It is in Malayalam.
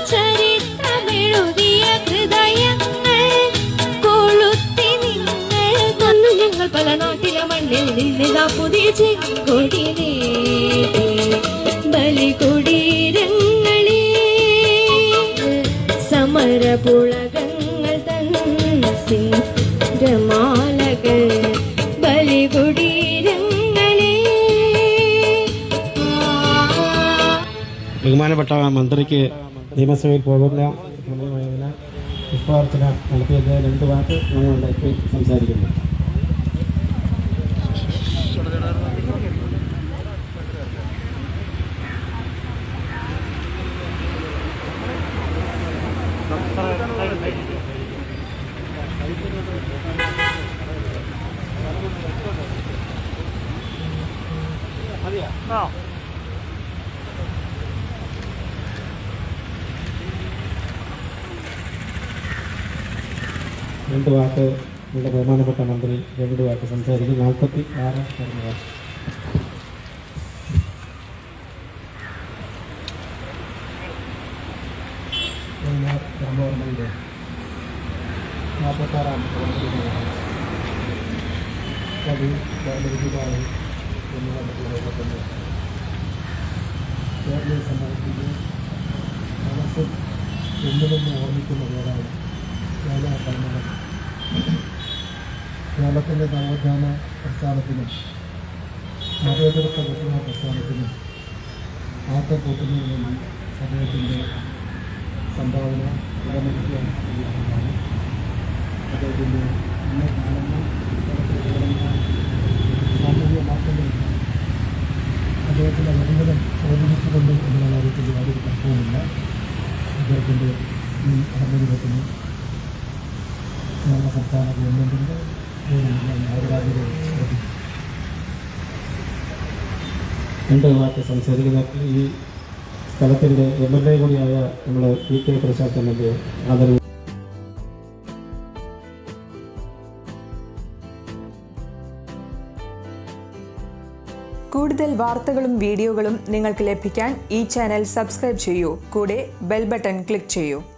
ചരിത്രമെഴുതിയ ഹൃദയങ്ങൾ കൊളുത്തി നിങ്ങൾ കൊന്നു ഞങ്ങൾ പല നാട്ടിലെ മണ്ണിൽ നിന്നിതാ പുതിയ ചെങ്കൊടി നേടി ബലികുടീരങ്ങളെ സമരപുളകങ്ങൾ തൻ സിംഹമാലകൾ ബലികുടീരങ്ങളെ ബഹുമാനപ്പെട്ട മന്ത്രിക്ക് നിയമസഭയിൽ പോകുന്ന സമയമായതിനാൽ പുഷ്പാർച്ചന നടത്തിയത് രണ്ട് വാക്ക് ഞങ്ങളുണ്ടാക്കി സംസാരിക്കുന്നു രണ്ട് വാക്ക് നമ്മുടെ ബഹുമാനപ്പെട്ട മന്ത്രി രണ്ട് വാക്ക് സംസാരിക്കും നാൽപ്പത്തി ആറ് കഴിഞ്ഞ ഗവൺമെൻറ് നാൽപ്പത്താറാം കവി ഭരണവിധികാരി എന്നിവ മറ്റുള്ളവരുടെ കേരളീയ സമൂഹത്തിൻ്റെ മനസ്സിൽ എന്നുമെന്ന് ഓർമ്മിക്കുന്ന പേരാണ് കേരള കർമ്മം കേരളത്തിൻ്റെ നവോത്ഥാന പ്രസ്ഥാനത്തിനും മതേതരത്വ വിപ്ലവ പ്രസ്ഥാനത്തിനും ആക്കം കൂട്ടുന്നതിന് വേണ്ടി അദ്ദേഹത്തിൻ്റെ സംഭാവന വിലമതിക്കാൻ കഴിയുന്നതാണ് അദ്ദേഹത്തിൻ്റെ ഇന്ന കാലങ്ങൾ സാമൂഹിക മാറ്റങ്ങൾ അദ്ദേഹത്തിൻ്റെ വരുമാനം സ്വാധീനിച്ചുകൊണ്ട് എന്നുള്ള കാര്യത്തിൽ യാതൊരു തർക്കവുമില്ല അദ്ദേഹത്തിൻ്റെ ഈ ആത്മരൂപത്തിന് കേരള സംസ്ഥാന ഗവൺമെൻറ്റിൻ്റെ ആദരാജ്യം രണ്ട് വാക്ക് സംസാരിക്കുന്ന ഈ സ്ഥലത്തിൻ്റെ എം എൽ എ കൂടിയായ നമ്മുടെ P K Prashant M L A ആദരവ് കൂടുതൽ വാർത്തകളും വീഡിയോകളും നിങ്ങൾക്ക് ലഭിക്കാൻ ഈ ചാനൽ സബ്സ്ക്രൈബ് ചെയ്യൂ കൂടെ ബെൽ ബട്ടൺ ക്ലിക്ക് ചെയ്യൂ